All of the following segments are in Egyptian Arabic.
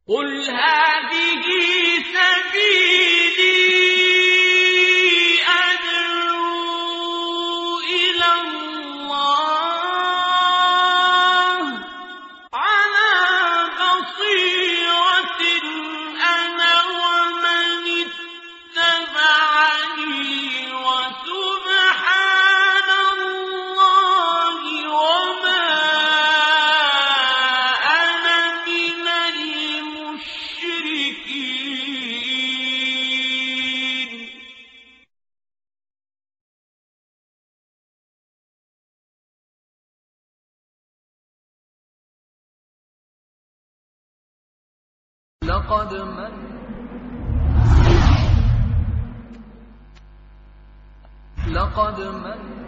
قل هذه سبيلي أدعو إلى الله على بصيرة أنا ومن اتبعني وسبحان الله وما أنا من المشركين لقد من لقد من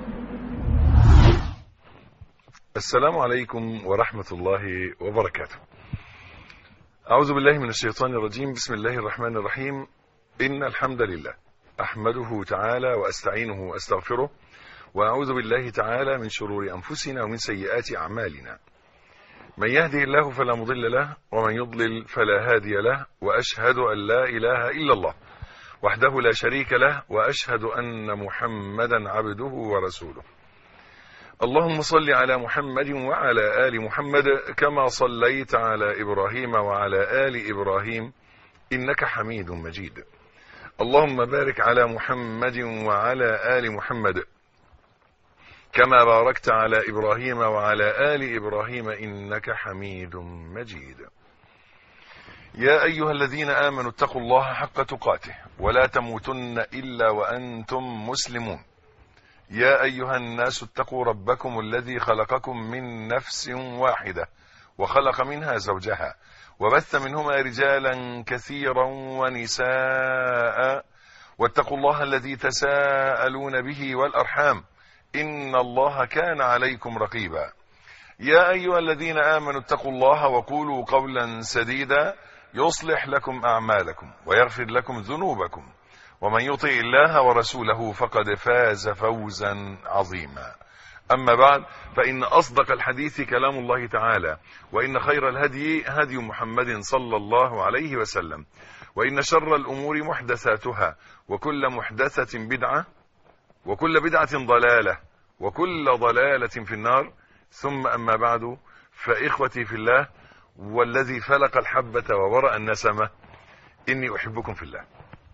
السلام عليكم ورحمة الله وبركاته أعوذ بالله من الشيطان الرجيم بسم الله الرحمن الرحيم إن الحمد لله أحمده تعالى وأستعينه وأستغفره وأعوذ بالله تعالى من شرور أنفسنا ومن سيئات أعمالنا من يهده الله فلا مضل له ومن يضلل فلا هادي له وأشهد أن لا إله إلا الله وحده لا شريك له وأشهد أن محمدا عبده ورسوله اللهم صل على محمد وعلى آل محمد كما صليت على إبراهيم وعلى آل إبراهيم إنك حميد مجيد اللهم بارك على محمد وعلى آل محمد كما باركت على إبراهيم وعلى آل إبراهيم إنك حميد مجيد يا أيها الذين آمنوا اتقوا الله حق تقاته ولا تموتن إلا وأنتم مسلمون يا أيها الناس اتقوا ربكم الذي خلقكم من نفس واحدة وخلق منها زوجها وبث منهما رجالا كثيرا ونساء واتقوا الله الذي تساءلون به والأرحام إن الله كان عليكم رقيبا يا أيها الذين آمنوا اتقوا الله وقولوا قولا سديدا يصلح لكم أعمالكم ويغفر لكم ذنوبكم ومن يطع الله ورسوله فقد فاز فوزا عظيما أما بعد فإن أصدق الحديث كلام الله تعالى وإن خير الهدي هدي محمد صلى الله عليه وسلم وإن شر الأمور محدثاتها وكل محدثة بدعة وكل بدعة ضلالة وكل ضلالة في النار ثم أما بعد فإخوتي في الله والذي فلق الحبة وورأ النسمة إني أحبكم في الله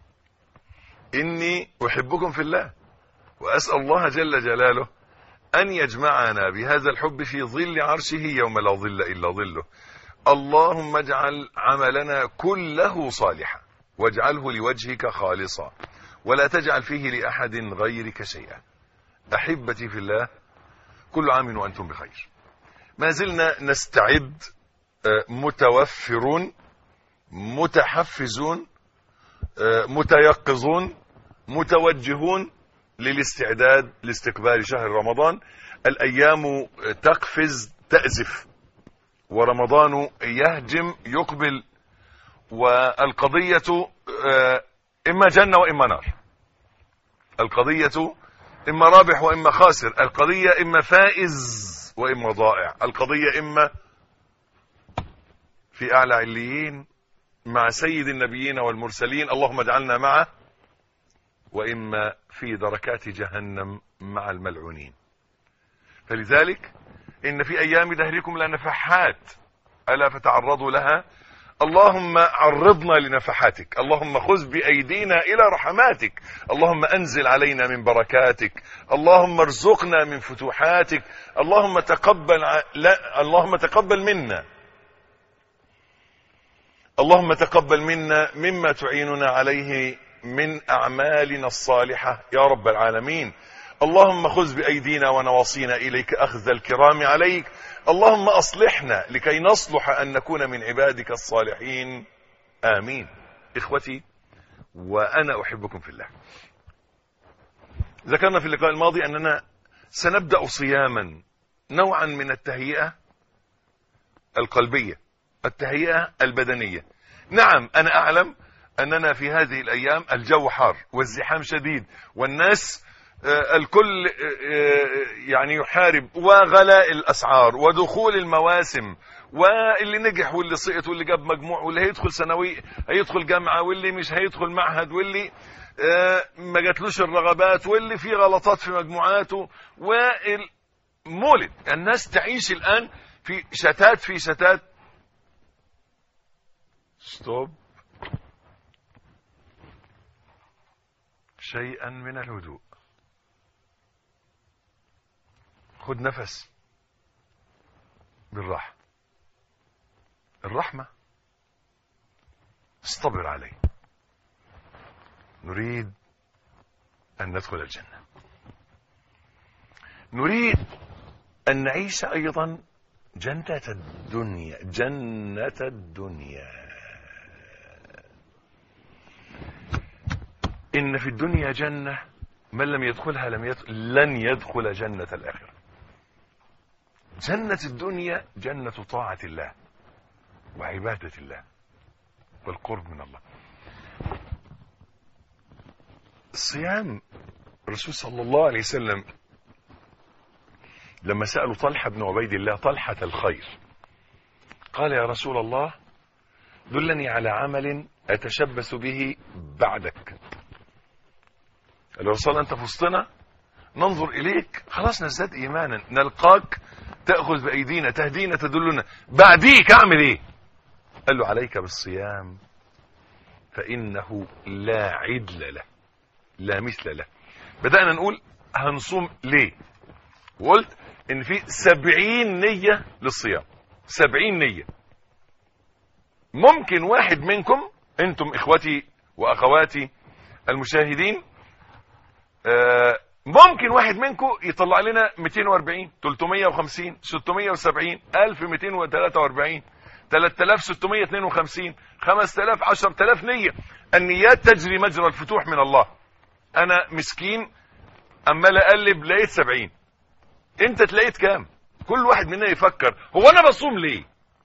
إني أحبكم في الله وأسأل الله جل جلاله أن يجمعنا بهذا الحب في ظل عرشه يوم لا ظل إلا ظله اللهم اجعل عملنا كله صالحا واجعله لوجهك خالصا ولا تجعل فيه لأحد غيرك شيئا أحبتي في الله كل عام وأنتم بخير ما زلنا نستعد متوفرون متحفزون متيقظون متوجهون للاستعداد لاستقبال شهر رمضان الأيام تقفز تأزف ورمضان يهجم يقبل والقضية إما جنة وإما نار القضية إما رابح وإما خاسر القضية إما فائز وإما ضائع القضية إما في أعلى عليين مع سيد النبيين والمرسلين اللهم اجعلنا معه وإما في دركات جهنم مع الملعونين فلذلك إن في أيام دهركم لنفحات ألا فتعرضوا لها اللهم عرضنا لنفحاتك اللهم خذ بأيدينا إلى رحماتك اللهم أنزل علينا من بركاتك اللهم ارزقنا من فتوحاتك اللهم تقبل ع... لا اللهم تقبل منا اللهم تقبل منا مما تعيننا عليه من أعمالنا الصالحة يا رب العالمين اللهم خذ بأيدينا ونواصينا إليك أخذ الكرام عليك اللهم أصلحنا لكي نصلح أن نكون من عبادك الصالحين آمين إخوتي وأنا أحبكم في الله ذكرنا في اللقاء الماضي أننا سنبدأ صياما نوعا من التهيئة القلبية التهيئة البدنية نعم أنا أعلم أننا في هذه الأيام الجو حار والزحام شديد والناس الكل يعني يحارب وغلاء الأسعار ودخول المواسم واللي نجح واللي سقط واللي جاب مجموع واللي هيدخل ثانوي هيدخل جامعه واللي مش هيدخل معهد واللي آه، ما جاتلوش الرغبات واللي فيه غلطات في مجموعاته والمولد الناس تعيش الان في شتات في شتات ستوب شيئا من الهدوء خد نفس بالراحة الرحمة اصطبر عليه نريد أن ندخل الجنة نريد أن نعيش أيضا جنة الدنيا جنة الدنيا إن في الدنيا جنة من لم يدخلها لم يدخل لن يدخل جنة الآخرة جنة الدنيا جنة طاعة الله وعبادة الله والقرب من الله الصيام الرسول صلى الله عليه وسلم لما سألوا طلحة بن عبيد الله طلحة الخير قال يا رسول الله دلني على عمل أتشبث به بعدك قال له رسول الله أنت في وسطنا ننظر إليك خلاص نزداد إيمانا نلقاك تأخذ بأيدينا تهدينا تدلنا بعديك أعمل إيه قال له عليك بالصيام فإنه لا عدل له لا مثل له بدأنا نقول هنصوم ليه وقلت ان في سبعين نية للصيام سبعين نية ممكن واحد منكم انتم اخوتي واخواتي المشاهدين آه، ممكن واحد منكم يطلع لنا 240 350 670 1243 3652 5000 10000 نية النيات تجري مجرى الفتوح من الله انا مسكين عمال اقلب لقيت 70 انت تلاقيت كام كل واحد منا يفكر هو انا بصوم ليه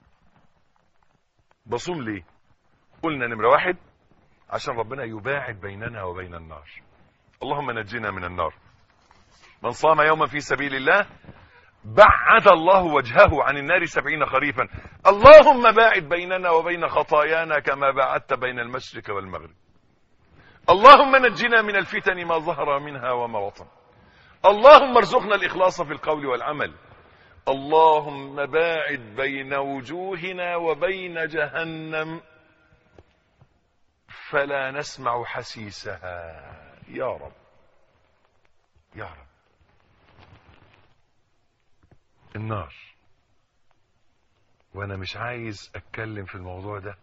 بصوم ليه قلنا نمرة واحد عشان ربنا يباعد بيننا وبين النار اللهم نجنا من النار من صام يوما في سبيل الله بعد الله وجهه عن النار سبعين خريفا اللهم باعد بيننا وبين خطايانا كما باعدت بين المشرق والمغرب اللهم نجنا من الفتن ما ظهر منها وما بطن اللهم ارزقنا الإخلاص في القول والعمل اللهم باعد بين وجوهنا وبين جهنم فلا نسمع حسيسها يا رب يا رب النار وانا مش عايز اتكلم في الموضوع ده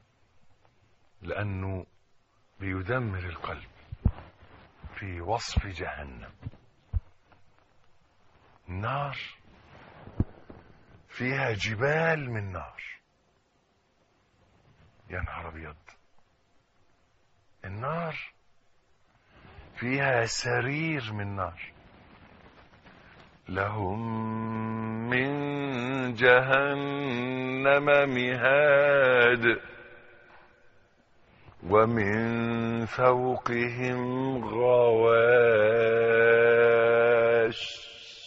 لانه بيدمر القلب في وصف جهنم النار فيها جبال من نار يا نهار ابيض النار فيها سرير من نار لهم من جهنم مهاد ومن فوقهم غواش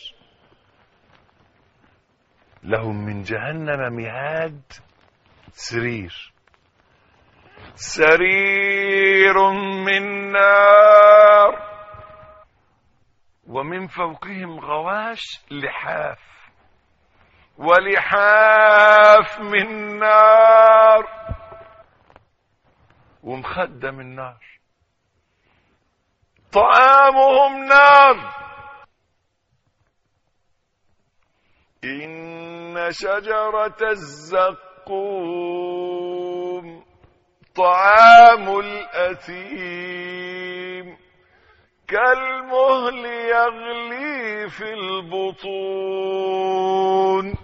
لهم من جهنم مهاد سرير سرير من نار ومن فوقهم غواش لحاف ولحاف من نار ومخدة من نار طعامهم نار إن شجرة الزقوم طعام الأثيم كالمهل يغلي في البطون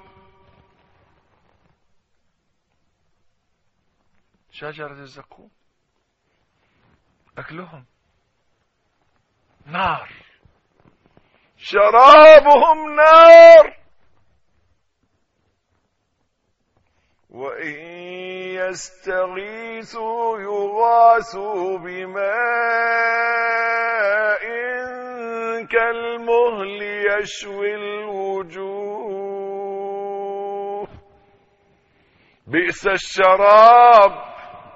شجرة الزقوم أكلهم نار شرابهم نار وإن يستغيثوا يغاثوا بماء كالمهل يشوي الوجوه بئس الشراب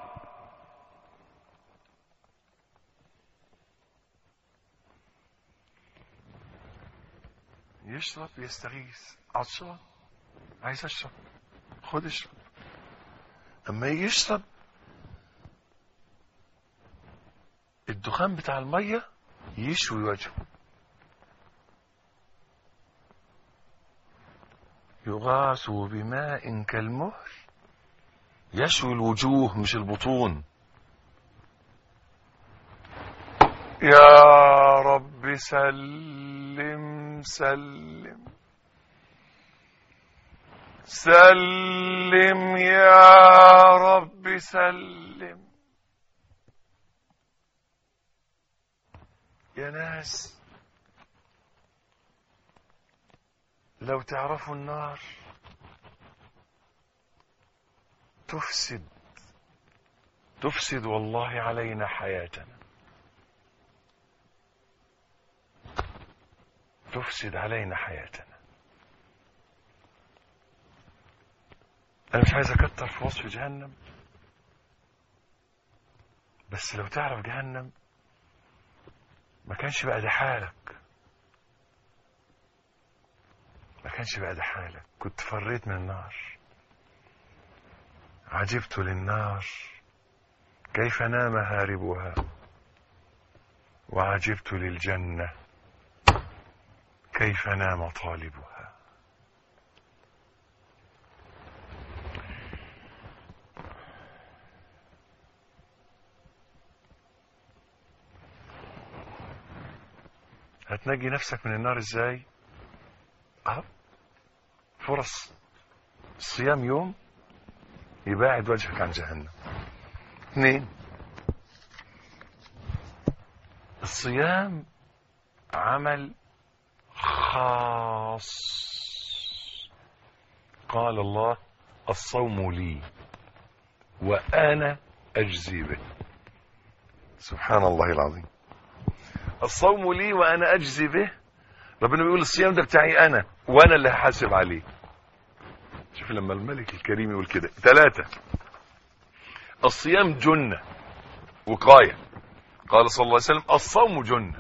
يشرب يستغيث عطشان عايز اشرب خد اشرب اما يجي يشرب الدخان بتاع الميه يشوي وجهه يغاث بماء كالمهل يشوي الوجوه مش البطون يا رب سلم سلم سلم يا رب سلم يا ناس لو تعرفوا النار تفسد تفسد والله علينا حياتنا تفسد علينا حياتنا انا مش عايز اكتر في وصف جهنم بس لو تعرف جهنم ما كانش بقى ده حالك ما كانش بقى ده حالك كنت فريت من النار عجبت للنار كيف نام هاربها وعجبت للجنة كيف نام طالبها هتنجي نفسك من النار ازاي اه فرص صيام يوم يباعد وجهك عن جهنم اثنين الصيام عمل خاص قال الله الصوم لي وانا اجزي به سبحان الله العظيم الصوم لي وانا اجزي به ربنا بيقول الصيام ده بتاعي انا وانا اللي هحاسب عليه شوف لما الملك الكريم يقول كده ثلاثة الصيام جنة وقاية قال صلى الله عليه وسلم الصوم جنة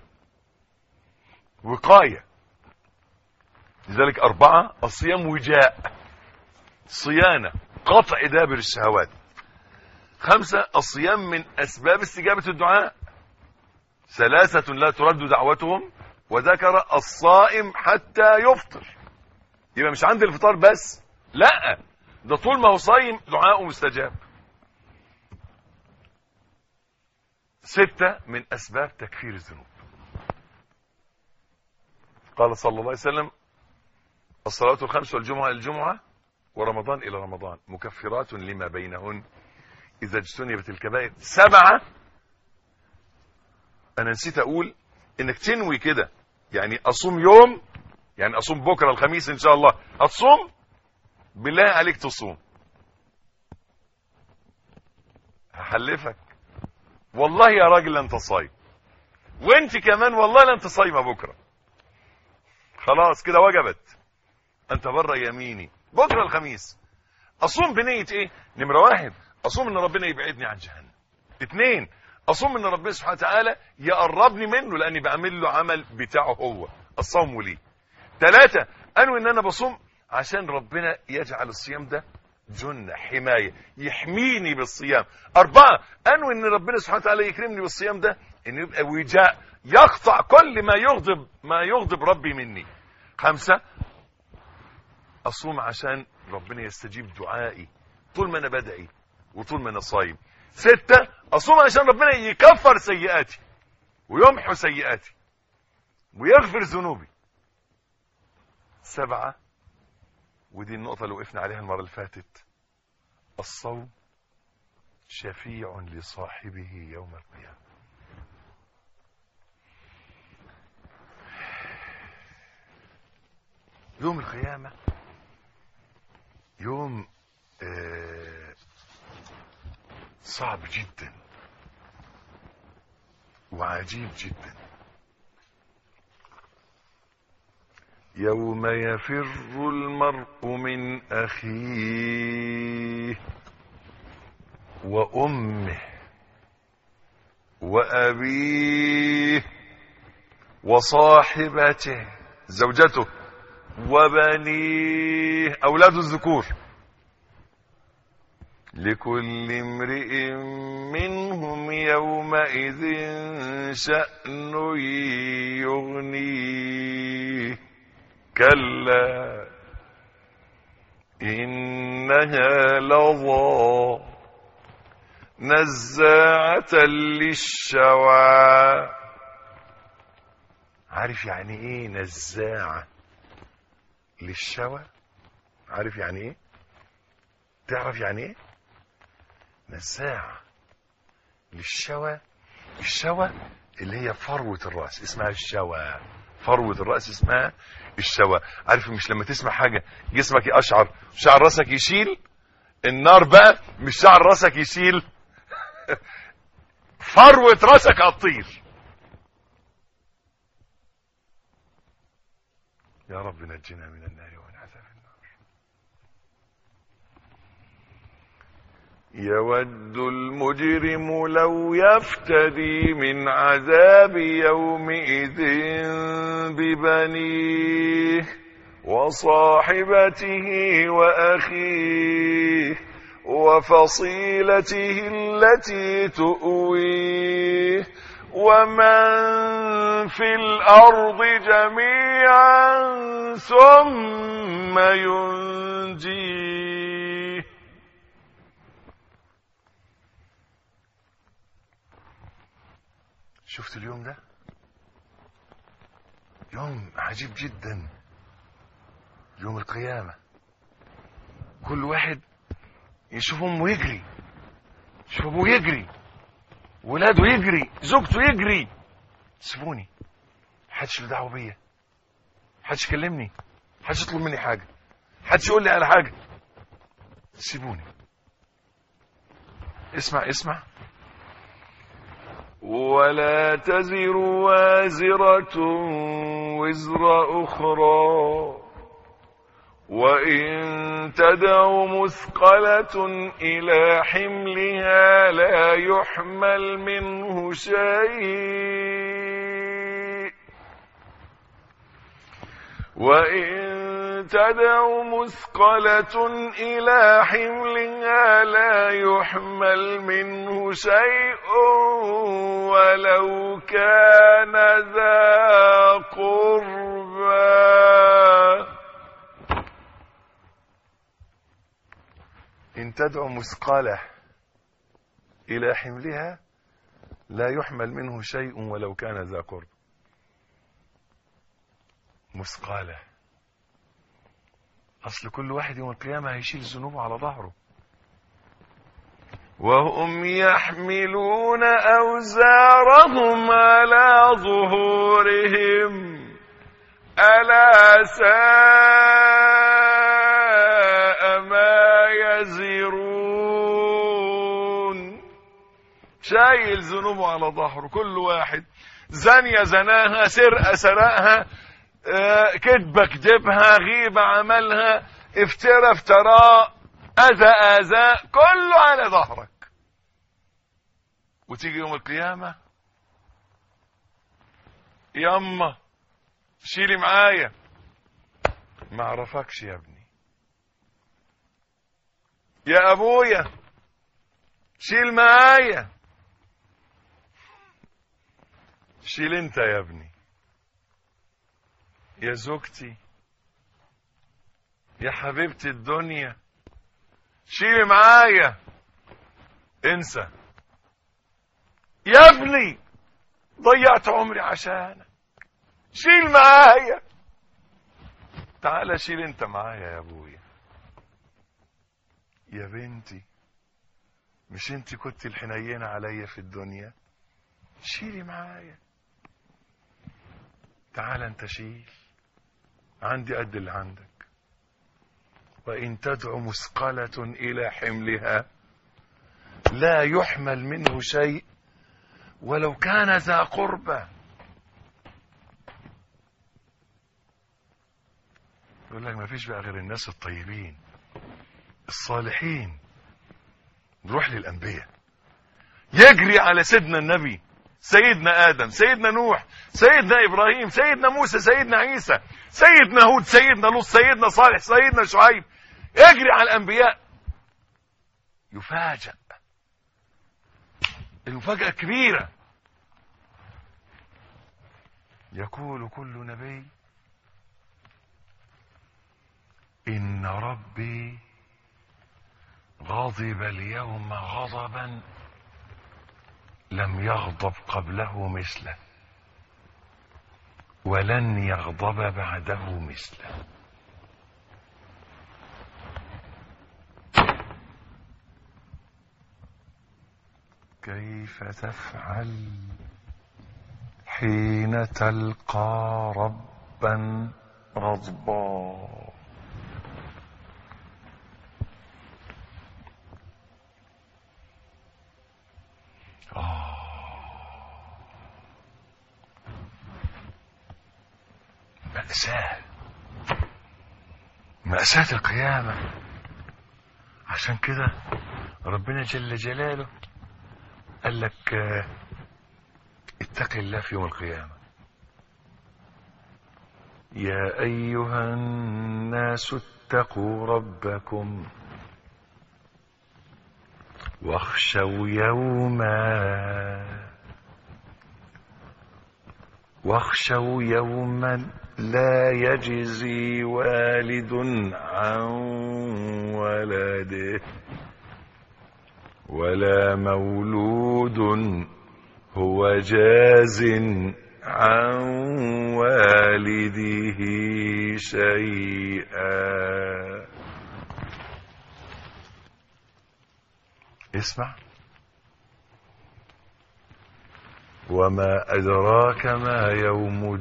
وقاية لذلك أربعة الصيام وجاء صيانة قطع دابر الشهوات خمسة الصيام من أسباب استجابة الدعاء ثلاثة لا ترد دعوتهم وذكر الصائم حتى يفطر يبقى مش عند الفطار بس لا ده طول ما هو صايم دعاءه مستجاب ستة من أسباب تكفير الذنوب قال صلى الله عليه وسلم الصلاة الخمس والجمعة إلى الجمعة ورمضان إلى رمضان مكفرات لما بينهن إذا اجتنبت الكبائر سبعة أنا نسيت أقول إنك تنوي كده يعني أصوم يوم يعني أصوم بكرة الخميس إن شاء الله هتصوم بالله عليك تصوم هحلفك والله يا راجل انت صايم وانت كمان والله لا انت صايمه بكره خلاص كده وجبت انت بره يميني بكره الخميس اصوم بنيه ايه نمره واحد اصوم ان ربنا يبعدني عن جهنم اتنين اصوم ان ربنا سبحانه وتعالى يقربني منه لاني بعمل له عمل بتاعه هو الصوم لي ثلاثة انوي ان انا بصوم عشان ربنا يجعل الصيام ده جنة حماية يحميني بالصيام أربعة أنوي أن ربنا سبحانه وتعالى يكرمني بالصيام ده أن يبقى وجاء يقطع كل ما يغضب ما يغضب ربي مني خمسة أصوم عشان ربنا يستجيب دعائي طول ما أنا بدعي وطول ما أنا صايم ستة أصوم عشان ربنا يكفر سيئاتي ويمحو سيئاتي ويغفر ذنوبي سبعة ودي النقطة اللي وقفنا عليها المرة اللي فاتت الصوم شفيع لصاحبه يوم القيامة يوم القيامة يوم آه صعب جدا وعجيب جدا يوم يفر المرء من أخيه وأمه وأبيه وصاحبته زوجته وبنيه أولاد الذكور لكل امرئ منهم يومئذ شأن يغنيه كلا إنها لظى نزاعة للشوى عارف يعني ايه نزاعة للشوى عارف يعني ايه تعرف يعني ايه نزاعة للشوى الشوى اللي هي فروة الرأس اسمها الشوى فروة الرأس اسمها الشوى عارف مش لما تسمع حاجة جسمك يقشعر شعر راسك يشيل النار بقى مش شعر راسك يشيل فروة راسك هتطير يا رب نجنا من النار ومن عذاب النار يود المجرم لو يفتدي من عذاب يومئذ ببنيه وصاحبته وأخيه وفصيلته التي تؤويه ومن في الأرض جميعا ثم ينجيه شفت اليوم ده يوم عجيب جدا يوم القيامة كل واحد يشوف امه يجري يشوف ابوه يجري ولاده يجري زوجته يجري سيبوني محدش له دعوه بيا محدش يكلمني محدش يطلب مني حاجه محدش يقول لي على حاجه سيبوني اسمع اسمع ولا تزر وازرة وزر أخرى وإن تدع مثقلة إلى حملها لا يحمل منه شيء وإن تدع مثقلة إلى حملها لا يحمل منه شيء ولو كان ذا قربى إن تدعو مثقلة إلى حملها لا يحمل منه شيء ولو كان ذا قرب مثقلة أصل كل واحد يوم القيامة هيشيل ذنوبه على ظهره وهم يحملون أوزارهم على ظهورهم ألا ساء ما يزرون شايل ذنوبه على ظهره كل واحد زانية زناها سرقة سرقها آه، كذبة كذبها غيبة عملها افترى افتراء أذى أذى كله على ظهرك وتيجي يوم القيامة يما شيلي معايا ما اعرفكش يا ابني يا ابويا شيل معايا شيل انت يا ابني يا زوجتي يا حبيبتي الدنيا شيلي معايا انسى يا ابني ضيعت عمري عشانك شيل معايا تعال شيل انت معايا يا ابويا يا بنتي مش انت كنت الحنينة عليا في الدنيا شيلي معايا تعال انت شيل عندي قد اللي عندك وإن تدع مثقلة إلى حملها لا يحمل منه شيء ولو كان ذا قربى يقول لك ما فيش بقى غير الناس الطيبين الصالحين نروح للأنبياء يجري على سيدنا النبي سيدنا آدم سيدنا نوح سيدنا إبراهيم سيدنا موسى سيدنا عيسى سيدنا هود سيدنا لوط سيدنا صالح سيدنا شعيب يجري على الأنبياء يفاجأ المفاجأة كبيرة يقول كل نبي إن ربي غضب اليوم غضبا لم يغضب قبله مثله ولن يغضب بعده مثله كيف تفعل حين تلقى ربا غضبا مأساة مأساة القيامة عشان كده ربنا جل جلاله قال لك آه، اتق الله في يوم القيامة يا أيها الناس اتقوا ربكم واخشوا يوما واخشوا يوما لا يجزي والد عن ولده ولا مولود هو جاز عن والده شيئا اسمع وما أدراك ما يوم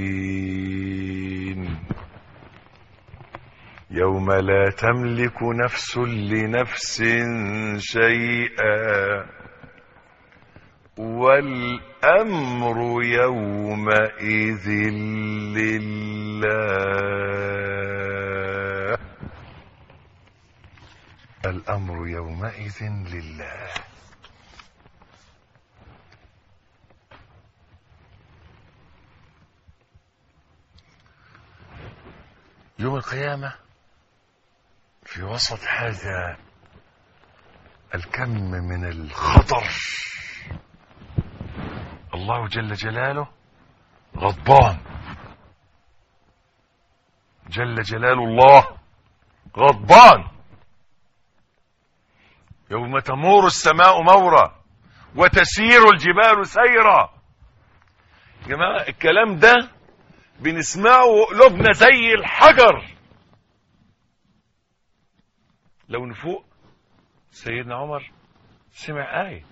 الدين يوم لا تملك نفس لنفس شيئا والأمر يومئذ لله الأمر يومئذ لله يوم القيامة في وسط هذا الكم من الخطر الله جل جلاله غضبان جل جلال الله غضبان يوم تمور السماء مورا وتسير الجبال سيرا يا جماعة الكلام ده بنسمعه قلوبنا زي الحجر لو نفوق سيدنا عمر سمع آية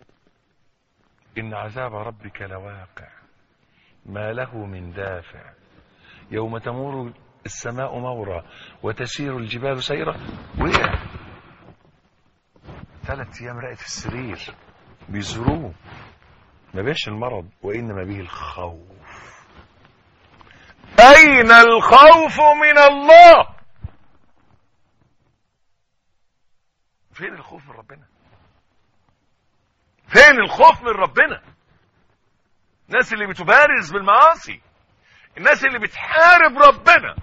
إن عذاب ربك لواقع ما له من دافع يوم تمور السماء مورا وتسير الجبال سيرا وقع ثلاث أيام رأت في السرير بيزوروه ما بيش المرض وإنما به الخوف أين الخوف من الله فين الخوف من ربنا فين الخوف من ربنا الناس اللي بتبارز بالمعاصي الناس اللي بتحارب ربنا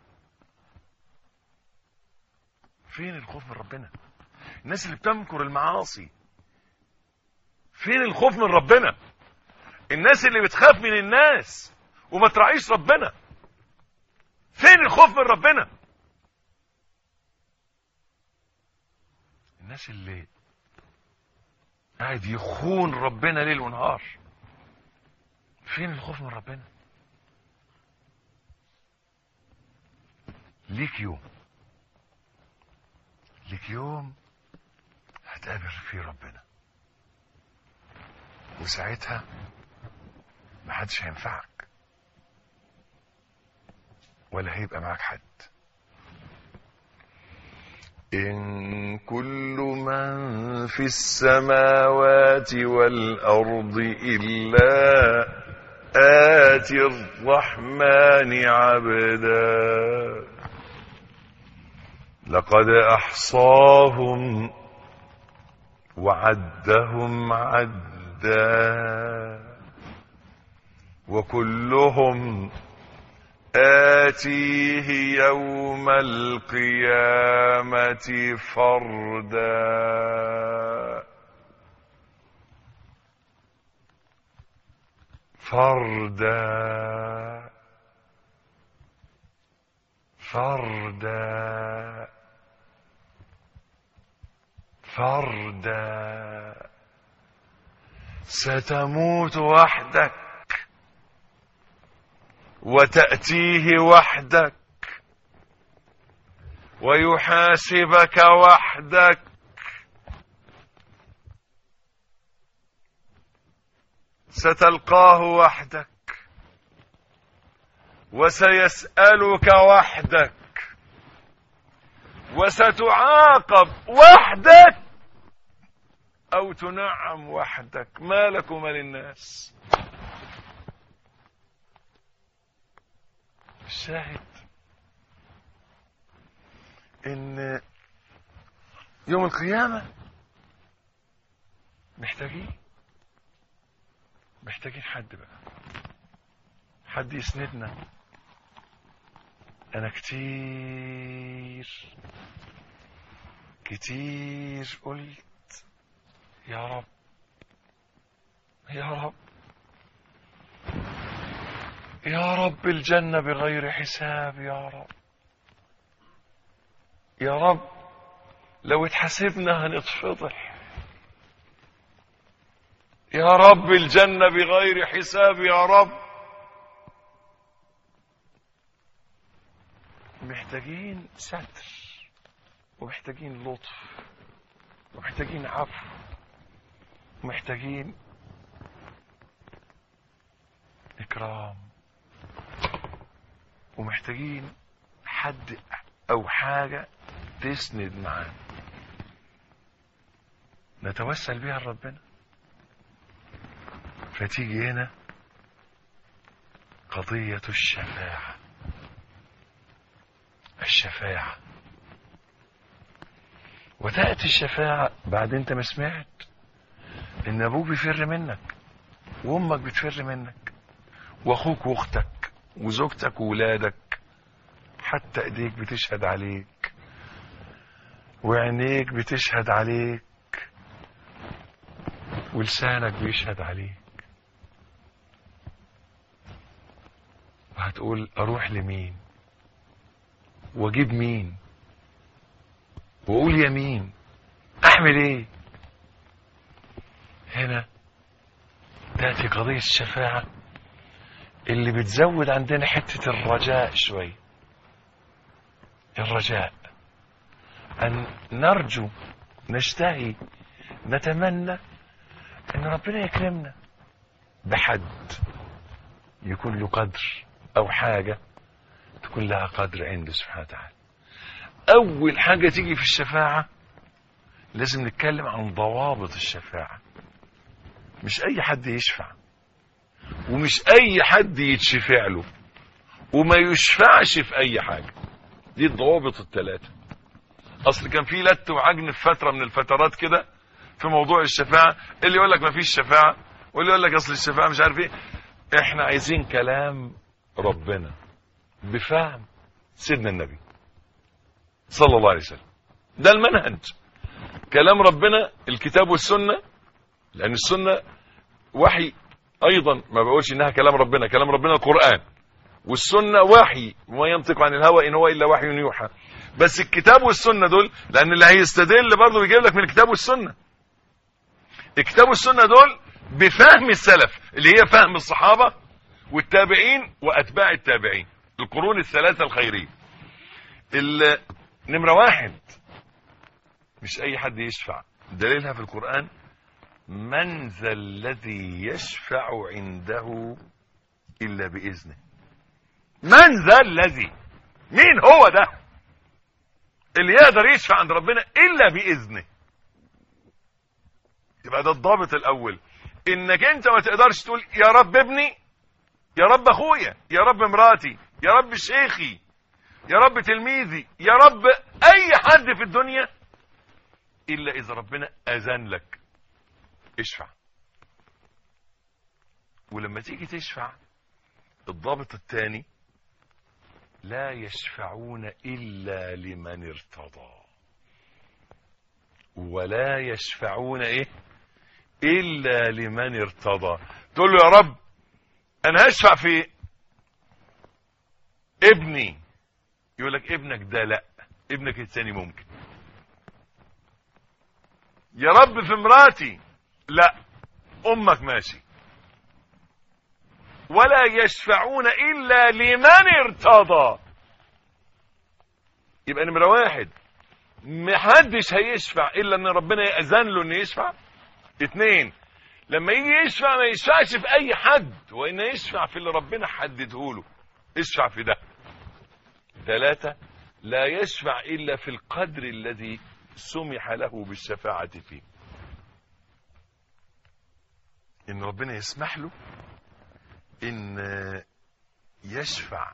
فين الخوف من ربنا الناس اللي بتمكر المعاصي فين الخوف من ربنا الناس اللي بتخاف من الناس وما تراعيش ربنا فين الخوف من ربنا الناس اللي قاعد يخون ربنا ليل ونهار فين الخوف من ربنا ليك يوم ليك يوم هتقابل فيه ربنا وساعتها محدش هينفعك ولا هيبقى معاك حد إن كل من في السماوات والأرض إلا آت الرحمن عبدا لقد أحصاهم وعدهم عدا وكلهم آتيه يوم القيامة فردا فردا فردا فردا ستموت وحدك وتأتيه وحدك ويحاسبك وحدك ستلقاه وحدك وسيسألك وحدك وستعاقب وحدك أو تنعم وحدك ما لك وما للناس الشاهد ان يوم القيامة محتاجين محتاجين حد بقى حد يسندنا انا كتير كتير قلت يا رب يا رب يا رب الجنة بغير حساب يا رب يا رب لو اتحاسبنا هنتفضح يا رب الجنة بغير حساب يا رب محتاجين ستر ومحتاجين لطف ومحتاجين عفو ومحتاجين إكرام ومحتاجين حد أو حاجة تسند معانا نتوسل بيها لربنا فتيجي هنا قضية الشفاعة الشفاعة وتأتي الشفاعة بعد انت ما سمعت ان ابوك بيفر منك وامك بتفر منك واخوك واختك وزوجتك وولادك حتى ايديك بتشهد عليك وعينيك بتشهد عليك ولسانك بيشهد عليك وهتقول اروح لمين واجيب مين واقول يمين اعمل ايه هنا تاتي قضيه الشفاعه اللي بتزود عندنا حته الرجاء شويه الرجاء ان نرجو نشتهي نتمنى ان ربنا يكرمنا بحد يكون له قدر او حاجه تكون لها قدر عنده سبحانه وتعالى اول حاجه تيجي في الشفاعه لازم نتكلم عن ضوابط الشفاعه مش اي حد يشفع ومش اي حد يتشفع له وما يشفعش في اي حاجه دي الضوابط الثلاثه اصل كان في لت وعجن في فتره من الفترات كده في موضوع الشفاعه اللي يقول لك ما فيش شفاعه واللي يقول لك اصل الشفاعه مش عارف ايه احنا عايزين كلام ربنا بفهم سيدنا النبي صلى الله عليه وسلم ده المنهج كلام ربنا الكتاب والسنة لأن السنة وحي أيضا ما بقولش إنها كلام ربنا كلام ربنا القرآن والسنة وحي وما ينطق عن الهوى إن هو إلا وحي يوحى بس الكتاب والسنة دول لأن اللي هيستدل برضه بيجيب لك من الكتاب والسنة الكتاب والسنة دول بفهم السلف اللي هي فهم الصحابة والتابعين وأتباع التابعين القرون الثلاثة الخيرية ال- نمرة واحد مش أي حد يشفع دليلها في القرآن من ذا الذي يشفع عنده إلا بإذنه من ذا الذي مين هو ده اللي يقدر يشفع عند ربنا إلا بإذنه يبقى ده الضابط الأول إنك أنت ما تقدرش تقول يا رب ابني يا رب اخويا يا رب مراتي يا رب شيخي يا رب تلميذي يا رب اي حد في الدنيا الا اذا ربنا اذن لك اشفع ولما تيجي تشفع الضابط الثاني لا يشفعون الا لمن ارتضى ولا يشفعون ايه الا لمن ارتضى تقول له يا رب انا هشفع في ابني يقول لك ابنك ده لا ابنك الثاني ممكن يا رب في مراتي لا امك ماشي ولا يشفعون الا لمن ارتضى يبقى نمره واحد محدش هيشفع الا ان ربنا يأذن له انه يشفع اتنين لما يجي يشفع ما يشفعش في اي حد وان يشفع في اللي ربنا حدده له اشفع في ده ثلاثة لا يشفع الا في القدر الذي سمح له بالشفاعة فيه ان ربنا يسمح له ان يشفع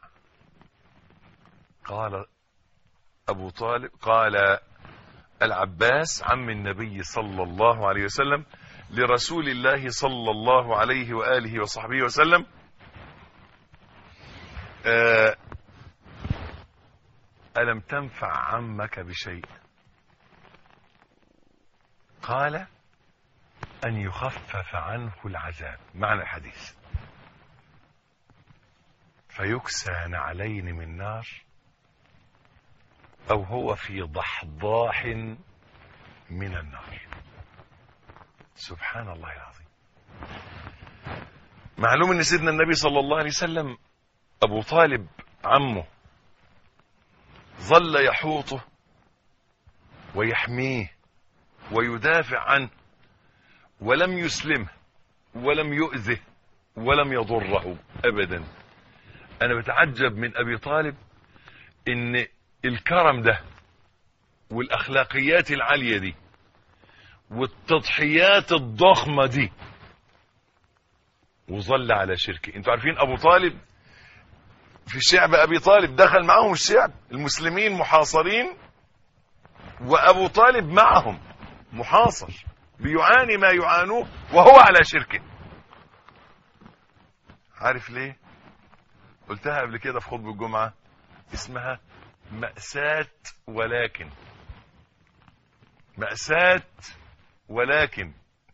قال ابو طالب قال العباس عم النبي صلى الله عليه وسلم لرسول الله صلى الله عليه وآله وصحبه وسلم آه، ألم تنفع عمك بشيء قال أن يخفف عنه العذاب معنى الحديث فيكسى نعلين من نار أو هو في ضحضاح من النار سبحان الله العظيم معلوم ان سيدنا النبي صلى الله عليه وسلم ابو طالب عمه ظل يحوطه ويحميه ويدافع عنه ولم يسلمه ولم يؤذه ولم يضره ابدا انا بتعجب من ابي طالب ان الكرم ده والاخلاقيات العاليه دي والتضحيات الضخمه دي وظل على شركه انتوا عارفين ابو طالب في شعب ابي طالب دخل معهم الشعب المسلمين محاصرين وابو طالب معهم محاصر بيعاني ما يعانوه وهو على شركه عارف ليه قلتها قبل كده في خطبه الجمعه اسمها مأساة ولكن مأساة ولكن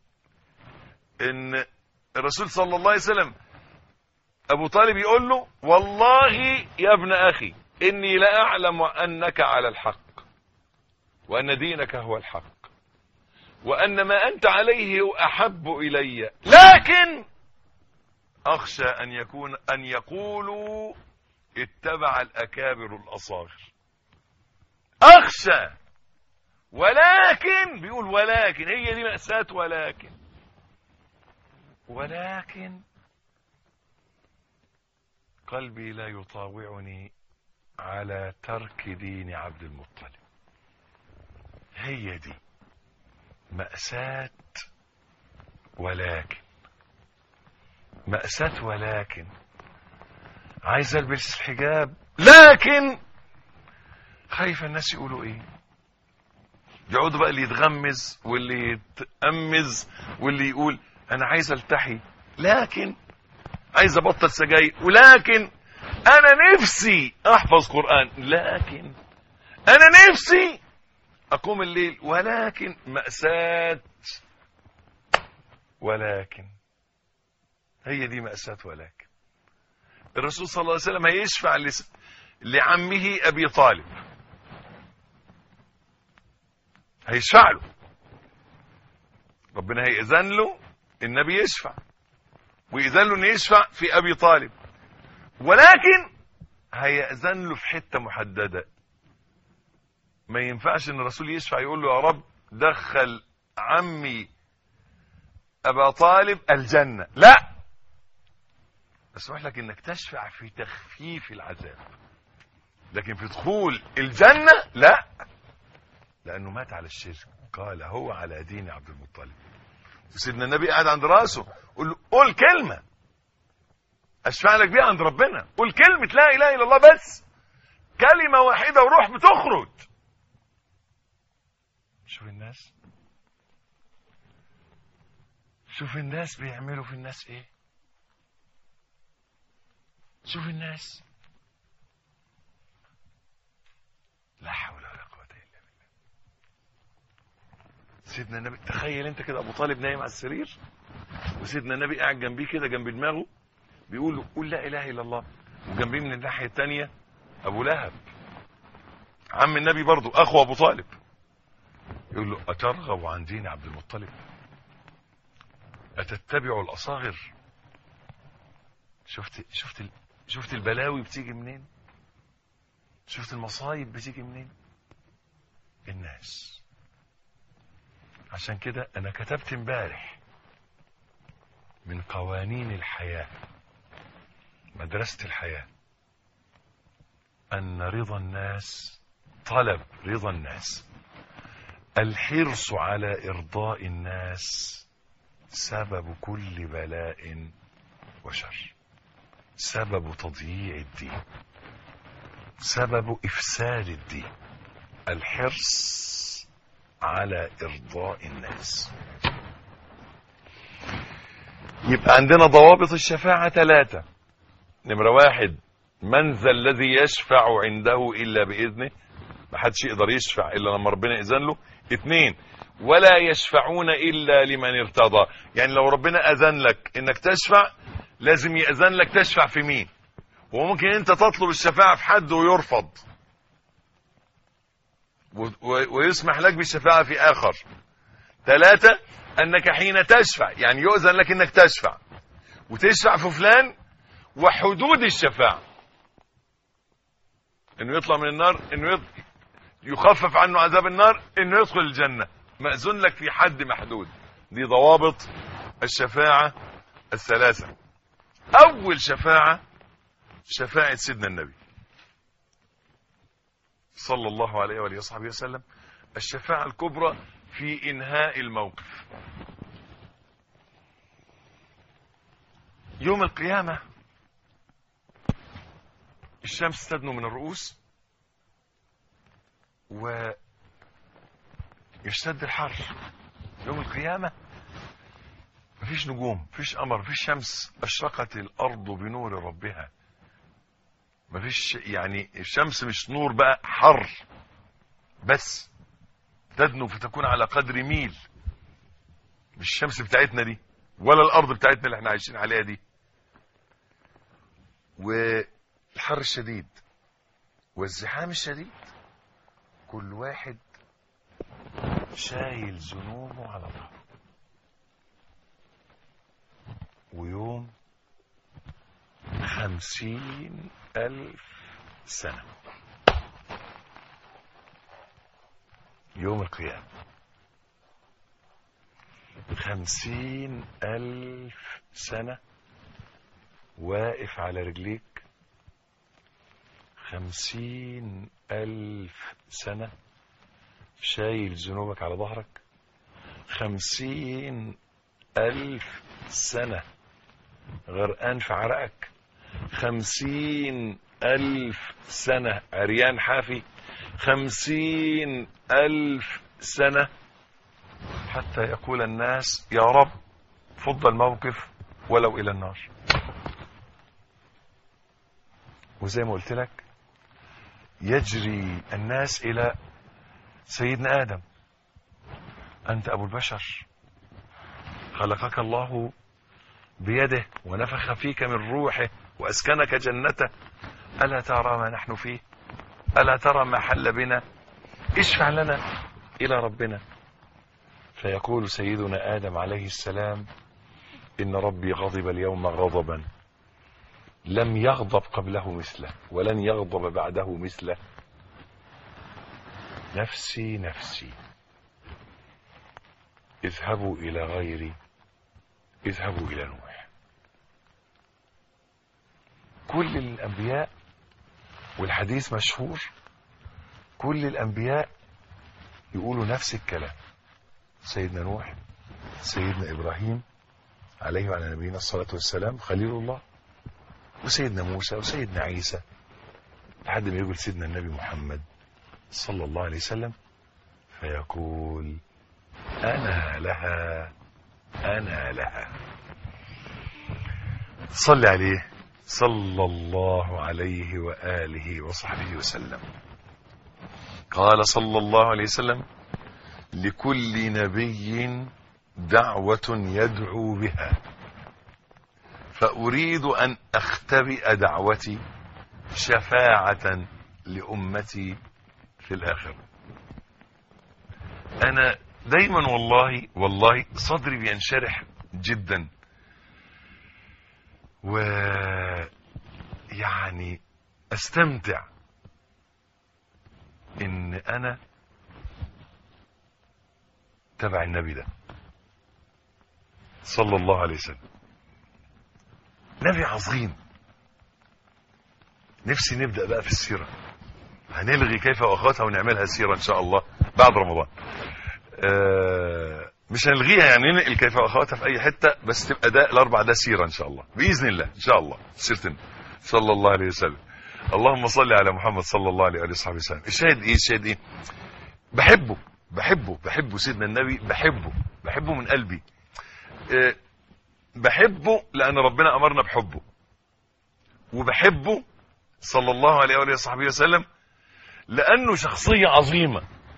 ان الرسول صلى الله عليه وسلم ابو طالب يقول له والله يا ابن اخي اني لا اعلم انك على الحق وان دينك هو الحق وان ما انت عليه احب الي لكن اخشى ان يكون ان يقولوا اتبع الاكابر الاصاغر اخشى ولكن بيقول ولكن هي دي مأساة ولكن ولكن قلبي لا يطاوعني على ترك دين عبد المطلب هي دي مأساة ولكن مأساة ولكن عايز البس الحجاب لكن خايف الناس يقولوا ايه يقعدوا بقى اللي يتغمز واللي يتأمز واللي يقول انا عايز التحي لكن عايز ابطل سجاير ولكن انا نفسي احفظ قرآن لكن انا نفسي اقوم الليل ولكن مأساة ولكن هي دي مأساة ولكن الرسول صلى الله عليه وسلم هيشفع لس- لعمه ابي طالب هيشفع له ربنا هيأذن له النبي يشفع ويأذن له انه يشفع في ابي طالب ولكن هيأذن له في حتة محددة ما ينفعش ان الرسول يشفع يقول له يا رب دخل عمي ابا طالب الجنة لا اسمح لك انك تشفع في تخفيف العذاب لكن في دخول الجنة لا لانه مات على الشرك قال هو على دين عبد المطلب وسيدنا النبي قاعد عند راسه قول له قول كلمة اشفع لك بيها عند ربنا قول كلمة لا اله الا الله بس كلمة واحدة وروح بتخرج شوف الناس شوف الناس بيعملوا في الناس ايه شوف الناس لا حول ولا قوة الا بالله سيدنا النبي تخيل انت كده ابو طالب نايم على السرير وسيدنا النبي قاعد جنبيه كده جنب دماغه بيقول له قول لا اله الا الله وجنبيه من الناحيه الثانيه ابو لهب عم النبي برضه اخو ابو طالب يقول له اترغب عن دين عبد المطلب اتتبع الاصاغر شفت شفت ال- شفت البلاوي بتيجي منين شفت المصايب بتيجي منين الناس عشان كده انا كتبت امبارح من قوانين الحياة مدرسة الحياة أن رضا الناس طلب رضا الناس الحرص على إرضاء الناس سبب كل بلاء وشر سبب تضييع الدين سبب إفساد الدين الحرص على إرضاء الناس يبقى عندنا ضوابط الشفاعة ثلاثة نمرة واحد من ذا الذي يشفع عنده إلا بإذنه ما حدش يقدر يشفع إلا لما ربنا إذن له اثنين ولا يشفعون إلا لمن ارتضى يعني لو ربنا أذن لك إنك تشفع لازم يأذن لك تشفع في مين وممكن أنت تطلب الشفاعة في حد ويرفض و- و- ويسمح لك بالشفاعة في آخر ثلاثة أنك حين تشفع يعني يؤذن لك أنك تشفع وتشفع في فلان وحدود الشفاعة أنه يطلع من النار أنه يط- يخفف عنه عذاب النار أنه يدخل الجنة مأذون لك في حد محدود دي ضوابط الشفاعة الثلاثة أول شفاعة شفاعة سيدنا النبي صلى الله عليه وآله وصحبه وسلم الشفاعة الكبرى في إنهاء الموقف يوم القيامة الشمس تدنو من الرؤوس ويشتد الحر يوم القيامة مفيش نجوم مفيش قمر مفيش شمس أشرقت الأرض بنور ربها مفيش يعني الشمس مش نور بقى حر بس تدنو فتكون على قدر ميل مش الشمس بتاعتنا دي ولا الارض بتاعتنا اللي احنا عايشين عليها دي والحر الشديد والزحام الشديد كل واحد شايل ذنوبه على ظهره ويوم خمسين ألف سنة يوم القيامة خمسين ألف سنة واقف على رجليك خمسين ألف سنة شايل ذنوبك على ظهرك خمسين ألف سنة غرقان في عرقك خمسين ألف سنة عريان حافي خمسين ألف سنة حتى يقول الناس يا رب فض الموقف ولو إلى النار وزي ما قلت لك يجري الناس إلى سيدنا آدم أنت أبو البشر خلقك الله بيده ونفخ فيك من روحه وأسكنك جنته ألا ترى ما نحن فيه ألا ترى ما حل بنا اشفع لنا إلى ربنا فيقول سيدنا آدم عليه السلام إن ربي غضب اليوم غضبا لم يغضب قبله مثله ولن يغضب بعده مثله نفسي نفسي اذهبوا إلى غيري اذهبوا إلى نوح كل الأنبياء والحديث مشهور كل الأنبياء يقولوا نفس الكلام سيدنا نوح سيدنا إبراهيم عليه وعلى نبينا الصلاة والسلام خليل الله وسيدنا موسى وسيدنا عيسى لحد ما يقول سيدنا النبي محمد صلى الله عليه وسلم فيقول أنا لها أنا لها صلي عليه صلى الله عليه وآله وصحبه وسلم قال صلى الله عليه وسلم لكل نبي دعوة يدعو بها فأريد أن أختبئ دعوتي شفاعة لأمتي في الآخرة أنا دايما والله والله صدري بينشرح جدا و يعني استمتع ان انا تبع النبي ده صلى الله عليه وسلم نبي عظيم نفسي نبدأ بقى في السيرة هنلغي كيف واخواتها ونعملها سيرة ان شاء الله بعد رمضان آه مش هنلغيها يعني ننقل كيف واخواتها في اي حتة بس تبقى ده الاربع ده سيرة ان شاء الله باذن الله ان شاء الله سيرتنا صلى الله عليه وسلم اللهم صل على محمد صلى الله عليه وآله وصحبه وسلم الشاهد ايه الشاهد ايه بحبه بحبه بحبه سيدنا النبي بحبه بحبه من قلبي أه بحبه لأن ربنا أمرنا بحبه وبحبه صلى الله عليه وآله وصحبه وسلم لأنه شخصية عظيمة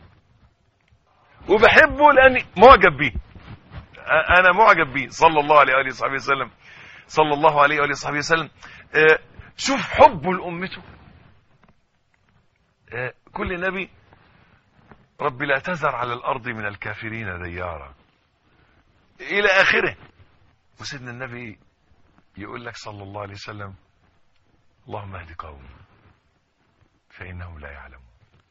وبحبه لأني معجب بيه أ- أنا معجب بيه صلى الله عليه وآله وصحبه وسلم صلى الله عليه وآله وصحبه وسلم أه شوف حبه لأمته أه كل نبي رب لا تذر على الأرض من الكافرين ديارا إلى آخره وسيدنا النبي يقول لك صلى الله عليه وسلم اللهم اهد قومي فإنهم لا يعلمون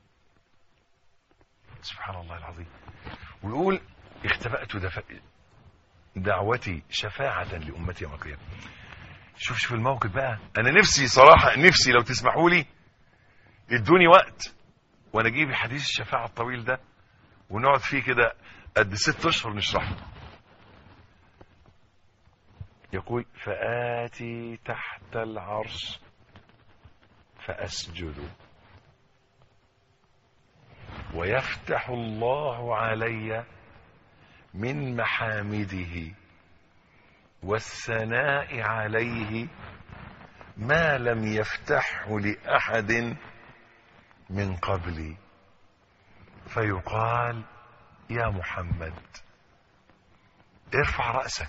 سبحان الله العظيم ويقول اختبأت دف... دعوتي شفاعة لأمتي يوم القيامة شوف شوف الموقف بقى أنا نفسي صراحة نفسي لو تسمحوا لي ادوني وقت وانا اجيب حديث الشفاعة الطويل ده ونقعد فيه كده قد ست اشهر نشرحه يقول فآتي تحت العرش فأسجد ويفتح الله علي من محامده والثناء عليه ما لم يفتحه لأحد من قبلي فيقال يا محمد ارفع رأسك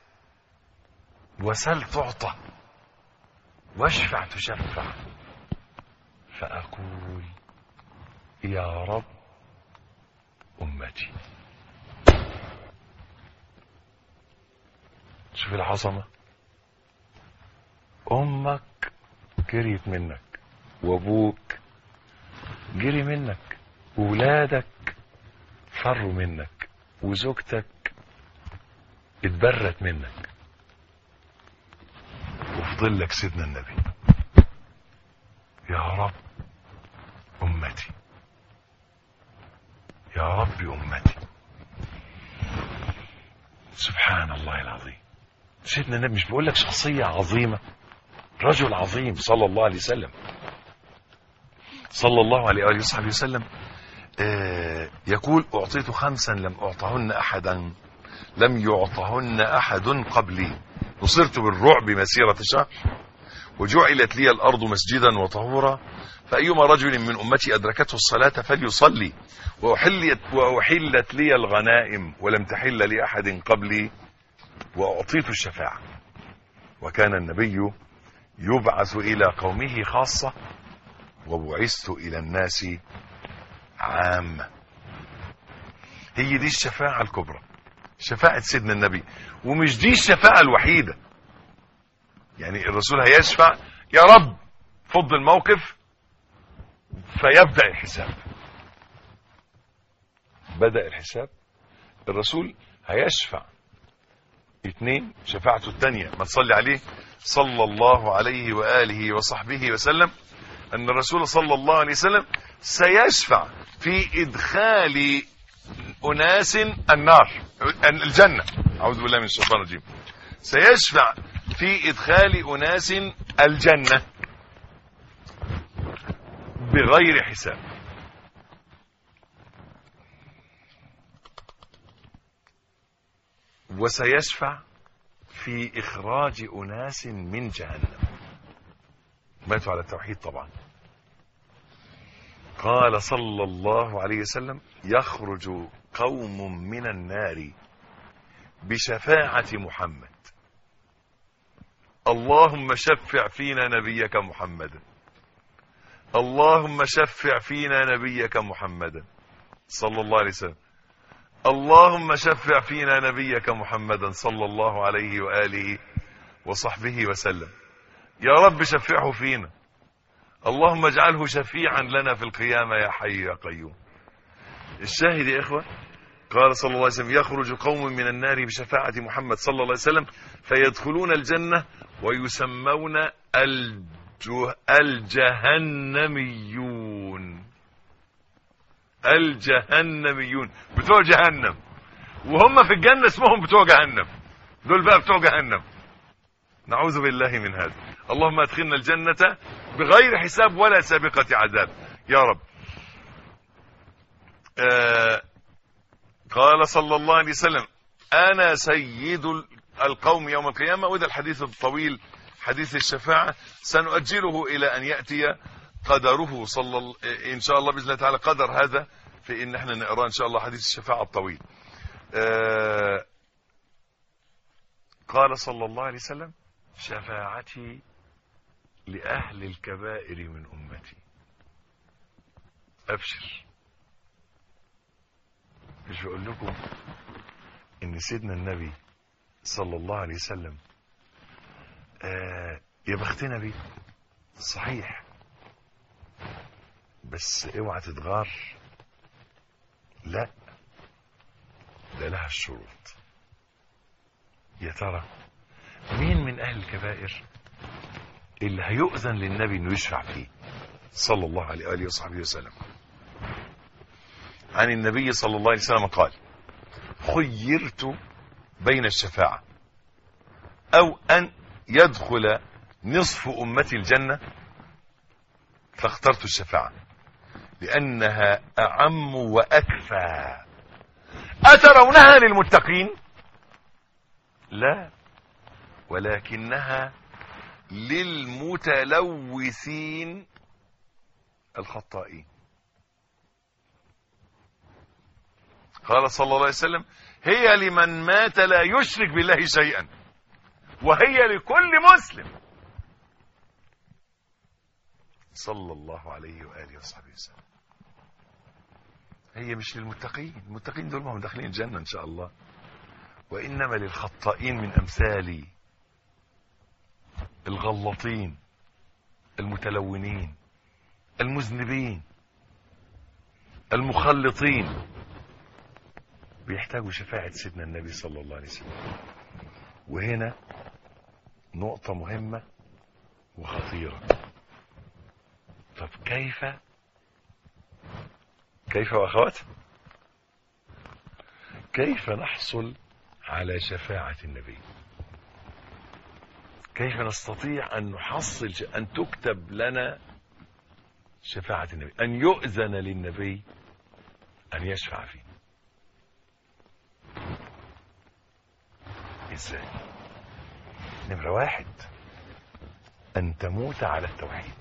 وسل تعطى واشفع تشفع فأقول يا رب أمتي شوف العظمة أمك جريت منك وأبوك جري منك وولادك فروا منك وزوجتك اتبرت منك وفضل لك سيدنا النبي يا رب أمتي يا رب أمتي سبحان الله العظيم سيدنا النبي مش بقول لك شخصية عظيمة رجل عظيم صلى الله عليه وسلم صلى الله عليه وآله وصحبه وسلم آه يقول أعطيت خمسا لم أعطهن أحدا لم يعطهن أحد قبلي نصرت بالرعب مسيرة شهر وجعلت لي الأرض مسجدا وطهورا فأيما رجل من أمتي أدركته الصلاة فليصلي وأحلت, وأحلت لي الغنائم ولم تحل لأحد قبلي وأعطيت الشفاعة وكان النبي يبعث إلى قومه خاصة وبعثت إلى الناس عامة هي دي الشفاعة الكبرى شفاعة سيدنا النبي ومش دي الشفاعة الوحيدة يعني الرسول هيشفع يا رب فض الموقف فيبدأ الحساب بدأ الحساب الرسول هيشفع اثنين شفاعته الثانية ما تصلي عليه صلى الله عليه وآله وصحبه وسلم أن الرسول صلى الله عليه وسلم سيشفع في إدخال أناس النار الجنة أعوذ بالله من الشيطان الرجيم سيشفع في ادخال اناس الجنة بغير حساب وسيشفع في اخراج اناس من جهنم ماتوا على التوحيد طبعا قال صلى الله عليه وسلم يخرج قوم من النار بشفاعة محمد اللهم شفع فينا نبيك محمدا اللهم شفع فينا نبيك محمدا صلى الله عليه وسلم اللهم شفع فينا نبيك محمدا صلى الله عليه وآله وصحبه وسلم يا رب شفعه فينا اللهم اجعله شفيعا لنا في القيامة يا حي يا قيوم الشاهد يا إخوة قال صلى الله عليه وسلم يخرج قوم من النار بشفاعة محمد صلى الله عليه وسلم فيدخلون الجنة ويسمون الجه الجهنميون الجهنميون بتوع جهنم وهم في الجنة اسمهم بتوع جهنم دول بقى بتوع جهنم نعوذ بالله من هذا اللهم ادخلنا الجنة بغير حساب ولا سابقة عذاب يا رب آه قال صلى الله عليه وسلم أنا سيد القوم يوم القيامة وده الحديث الطويل حديث الشفاعة سنؤجله إلى أن يأتي قدره صلى ال- إن شاء الله بإذن الله تعالى قدر هذا في إن احنا نقرأ إن شاء الله حديث الشفاعة الطويل آه قال صلى الله عليه وسلم شفاعتي لأهل الكبائر من أمتي أبشر مش بقول لكم إن سيدنا النبي صلى الله عليه وسلم آه يا بختنا بيه صحيح بس اوعى تتغار لا ده لها الشروط يا ترى مين من اهل الكبائر اللي هيؤذن للنبي انه يشفع فيه صلى الله عليه واله وصحبه وسلم عن النبي صلى الله عليه وسلم قال خيرت بين الشفاعة او ان يدخل نصف امتي الجنة فاخترت الشفاعة لانها اعم واكفى اترونها للمتقين لا ولكنها للمتلوثين الخطائين قال صلى الله عليه وسلم هي لمن مات لا يشرك بالله شيئا وهي لكل مسلم صلى الله عليه وآله وصحبه وسلم هي مش للمتقين المتقين دول ما هم داخلين الجنة إن شاء الله وإنما للخطائين من أمثالي الغلطين المتلونين المذنبين المخلطين بيحتاجوا شفاعة سيدنا النبي صلى الله عليه وسلم وهنا نقطة مهمة وخطيرة طب كيف كيف واخوات كيف نحصل على شفاعة النبي كيف نستطيع أن نحصل ش- أن تكتب لنا شفاعة النبي أن يؤذن للنبي أن يشفع فيه إزاي نمرة واحد أن تموت على التوحيد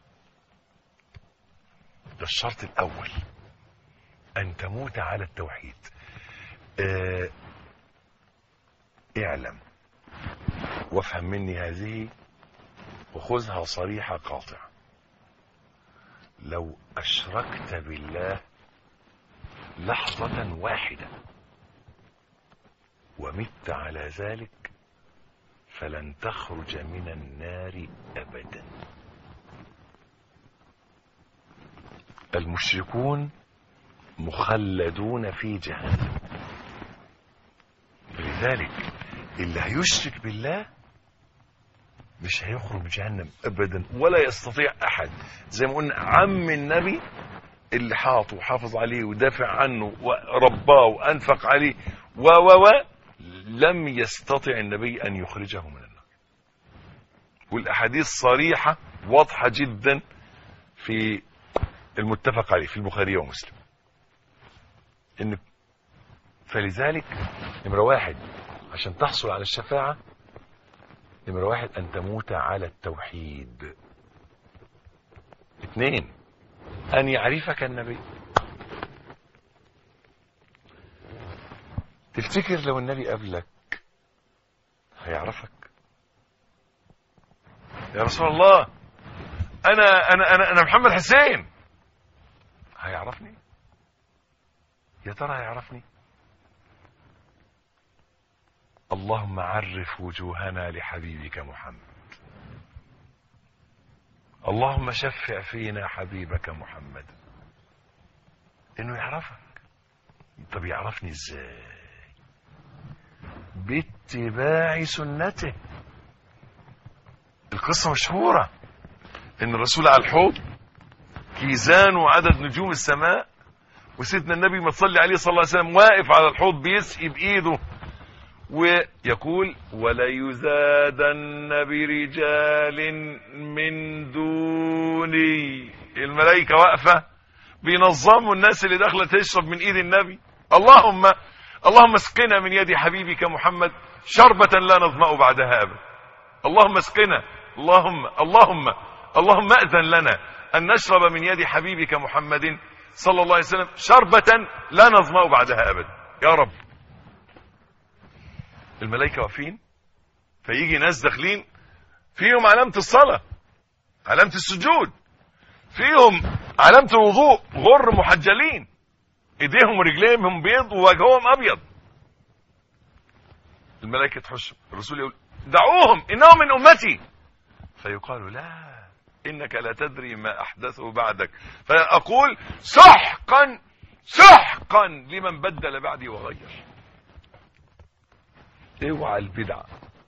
ده الشرط الأول أن تموت على التوحيد آه، اعلم وافهم مني هذه وخذها صريحة قاطعة لو أشركت بالله لحظة واحدة ومت على ذلك فلن تخرج من النار أبدا المشركون مخلدون في جهنم لذلك اللي هيشرك بالله مش هيخرج من جهنم ابدا ولا يستطيع احد زي ما قلنا عم النبي اللي حاطه وحافظ عليه ودافع عنه ورباه وانفق عليه و و و لم يستطع النبي ان يخرجه من النار والاحاديث صريحه واضحه جدا في المتفق عليه في البخاري ومسلم ان فلذلك نمره واحد عشان تحصل على الشفاعه نمره واحد ان تموت على التوحيد اثنين ان يعرفك النبي تفتكر لو النبي قابلك هيعرفك يا رسول الله انا انا انا انا محمد حسين هيعرفني يا ترى هيعرفني اللهم عرف وجوهنا لحبيبك محمد اللهم شفع فينا حبيبك محمد انه يعرفك طب يعرفني ازاي باتباع سنته القصة مشهورة ان الرسول على الحوض كيزان وعدد نجوم السماء وسيدنا النبي ما تصلي عليه صلى الله عليه وسلم واقف على الحوض بيسقي بايده ويقول وليزادن برجال من دوني الملائكة واقفة بينظموا الناس اللي داخلة تشرب من ايد النبي اللهم اللهم اسقنا من يد حبيبك محمد شربة لا نظمأ بعدها أبدا اللهم اسقنا اللهم اللهم اللهم أذن لنا أن نشرب من يد حبيبك محمد صلى الله عليه وسلم شربة لا نظمأ بعدها أبدا يا رب الملائكة واقفين فيجي ناس داخلين فيهم علامة الصلاة علامة السجود فيهم علامة الوضوء غر محجلين ايديهم ورجليهم بيض ووجههم ابيض الملائكة تحش الرسول يقول دعوهم انهم من امتي فيقال لا انك لا تدري ما احدثه بعدك فاقول سحقا سحقا لمن بدل بعدي وغير اوعى البدعة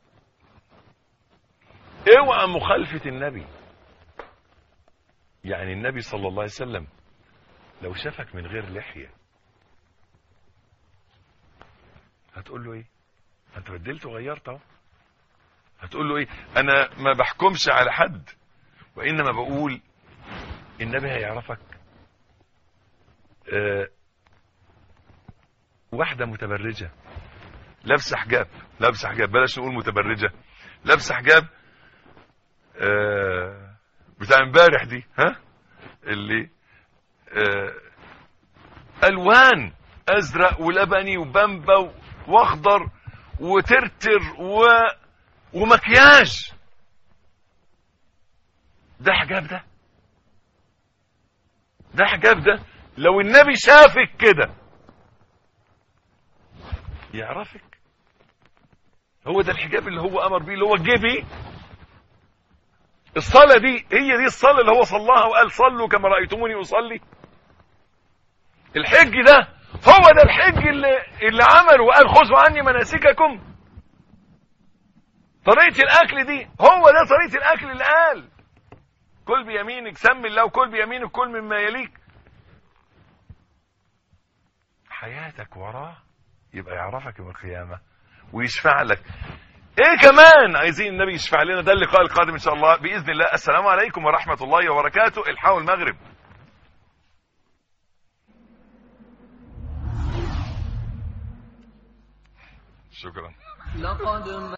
اوعى مخالفة النبي يعني النبي صلى الله عليه وسلم لو شافك من غير لحية هتقول له ايه انت بدلت وغيرت اهو هتقول له ايه انا ما بحكمش على حد وانما بقول النبي هيعرفك آه واحدة متبرجة لابسه حجاب لابسه حجاب بلاش نقول متبرجة لابسه حجاب آه بتاع امبارح دي ها اللي آه الوان ازرق ولبني وبامبا واخضر وترتر و... ومكياج ده حجاب ده ده حجاب ده لو النبي شافك كده يعرفك هو ده الحجاب اللي هو امر بيه اللي هو جيبي الصلاة دي هي دي الصلاة اللي هو صلاها وقال صلوا كما رأيتموني أصلي الحج ده هو ده الحج اللي, اللي عمله وقال خذوا عني مناسككم طريقة الأكل دي هو ده طريقة الأكل اللي قال كل بيمينك سمي الله وكل بيمينك كل مما يليك حياتك وراه يبقى يعرفك يوم القيامة ويشفع لك ايه كمان عايزين النبي يشفع لنا ده اللقاء القادم ان شاء الله باذن الله السلام عليكم ورحمه الله وبركاته الحقوا المغرب شكرا لقد